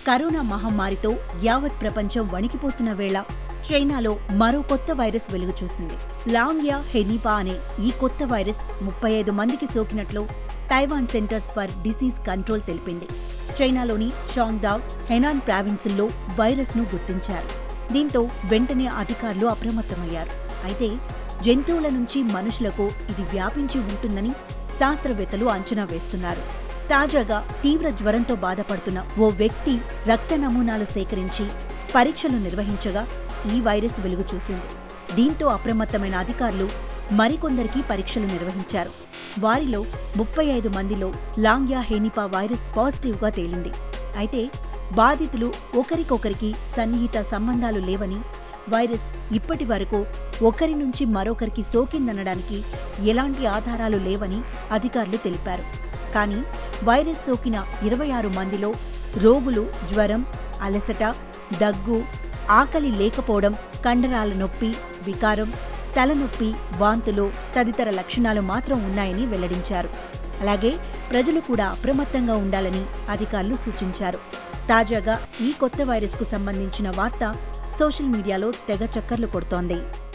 corona మహమ్మారితో యావత్ ప్రపంచం వణికిపోతున్న వేళ చైనాలో మరో కొత్త వైరస్ వెలుగు చూసింది లాంగ్యా హెనిపా అనే ఈ కొత్త వైరస్ ముప్పై ఐదు మందికి సోకినట్లు Taiwan centres for disease control తెలిపింది చైనాలోని షాంగ్డావ్ హెనాన్ ప్రావిన్సుల్లో వైరస్ను గుర్తించారు దీంతో వెంటనే అధికారులు అప్రమత్తమయ్యారు అయితే జంతువుల నుంచి మనుషులకు ఇది వ్యాపించి ఉంటుందని శాస్త్రవేత్తలు అంచనా వేస్తున్నారు తాజాగా తీవ్ర జ్వరంతో బాధపడుతున్న ఓ వ్యక్తి రక్త నమూనాలు సేకరించి పరీక్షలు నిర్వహించగా ఈ వైరస్ వెలుగు చూసింది దీంతో అప్రమత్తమైన అధికారులు మరికొందరికి పరీక్షలు నిర్వహించారు వారిలో ముప్పై ఐదు మందిలో లాంగ్యా హెనిపా వైరస్ పాజిటివ్గా తేలింది అయితే బాధితులు ఒకరికొకరికి సన్నిహిత సంబంధాలు లేవని వైరస్ ఇప్పటి వరకు ఒకరి నుంచి మరొకరికి సోకిందనడానికి ఎలాంటి ఆధారాలు లేవని అధికారులు తెలిపారు కానీ వైరస్ సోకిన ఇరవై ఆరు మందిలో రోగులు జ్వరం అలసట దగ్గు ఆకలి లేకపోవడం కండరాల నొప్పి వికారం తలనొప్పి వాంతులు తదితర లక్షణాలు మాత్రం ఉన్నాయని వెల్లడించారు అలాగే ప్రజలు కూడా అప్రమత్తంగా ఉండాలని అధికారులు సూచించారు తాజాగా ఈ కొత్త వైరస్కు సంబంధించిన వార్త సోషల్ మీడియాలో తెగ చక్కర్లు కొడుతోంది